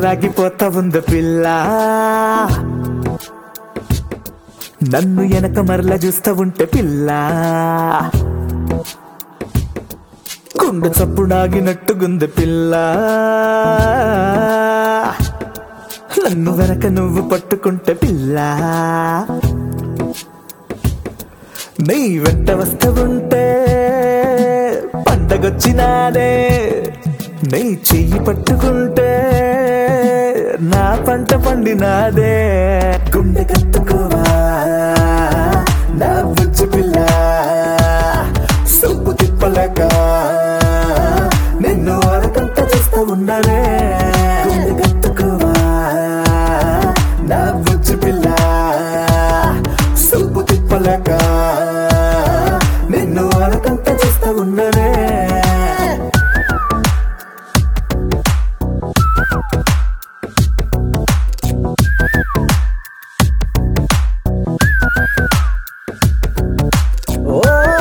చెలరాగిపోతా ఉంది పిల్ల నన్ను వెనక మరల చూస్తా ఉంటే పిల్ల గుండె చప్పుడాగినట్టుగుంది పిల్ల నన్ను వెనక నువ్వు పట్టుకుంటే పిల్ల నీ వెంట వస్తూ ఉంటే పండగొచ్చినాడే నీ చెయ్యి పట్టుకుంటే నా పంట పండినాదే గుండె కత్తుకోవా నా బుజ్జి పిల్ల సొప్పు తిప్పలేక నిన్ను అరకంట చేస్తా ఉన్నానే గుండె కత్తుకోవా నా బుజ్జి పిల్ల సొప్పు తిప్పలేక నిన్ను అరకంట చేస్తా ఉన్నానే ఓ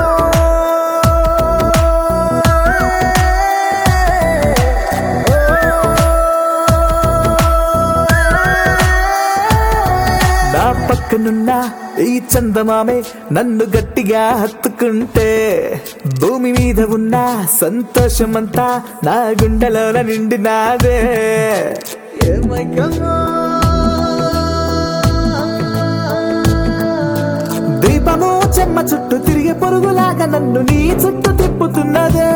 నా పక్కనున్న ఈ చందమామే నన్ను గట్టిగా హత్తుకుంటే భూమి మీద ఉన్న సంతోషమంతా నా గుండెలోన నిండినాదే దీపము చెమ్మ చుట్టూ తిరిగే పొరుగులాగా నన్ను నీ చుట్టూ తిప్పుతున్నదే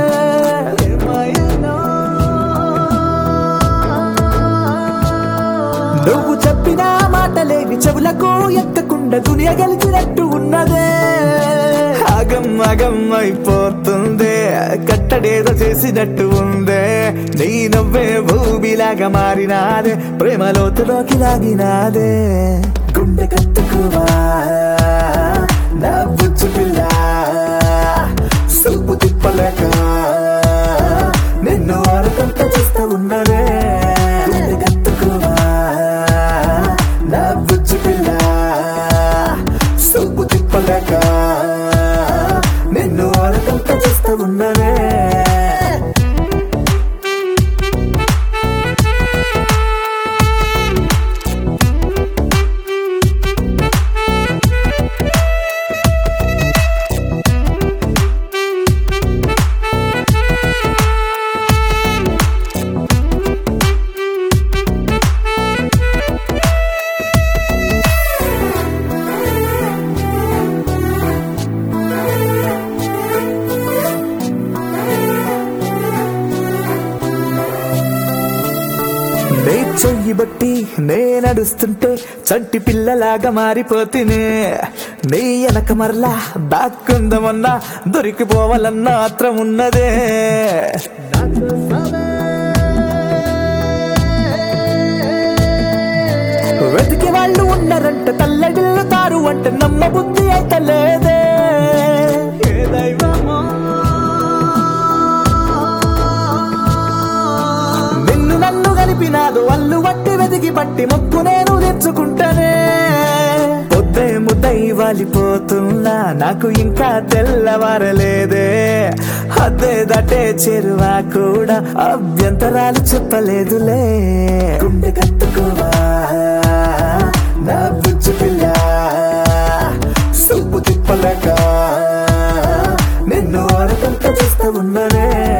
నువ్వు చెప్పిన మాటలేవి చెవులకు ఎక్కకుండా దునియ గెలిచినట్టు ఉన్నదే అగం అగం అయిపోతుంది కట్టడేదో చేసినట్టు ఉందే నీ నవ్వే భూమిలాగా మారినాదే ప్రేమలోతులోకి లాగినాదే గుండె కత్తుకువా నా బుజ్జు పిల్ల సొప్పు తిప్పలేక నిన్ను అరకంట చేస్తా ఉన్నదే గుండె కత్తుకువా నా బుజ్జి పిల్ల సొప్పు తిప్పలేక నిన్ను అరకంట చేస్తా ఉన్నదే నే చెయ్యి బట్టి నే నడుస్తుంటే చంటి పిల్లలాగా మారిపోతేనే నీ వెనక మరలా దాక్కుందమన్నా దొరికిపోవాలన్న ఆత్రం ఉన్నదే వెతికి వాళ్ళు ఉన్నారంటే తల్లడిల్లుతారు అంటే నమ్మ బుద్ధి అయితే లేదే ఏ దైవమో నిన్ను నన్ను కలిపినాదు అల్లు వట్టి వెతికి పట్టి ముక్కు నేను తెచ్చుకుంటానే పొద్దే ముద్దై వాలిపోతున్నా నాకు ఇంకా తెల్లవారలేదే అదే దటే చెరువా కూడా అభ్యంతరాలు చెప్పలేదులే గుండె కత్తుకోవా నా బుజ్జి పిల్ల సొప్పు తిప్పలేక నిన్ను అరకంట చేస్తా ఉన్ననే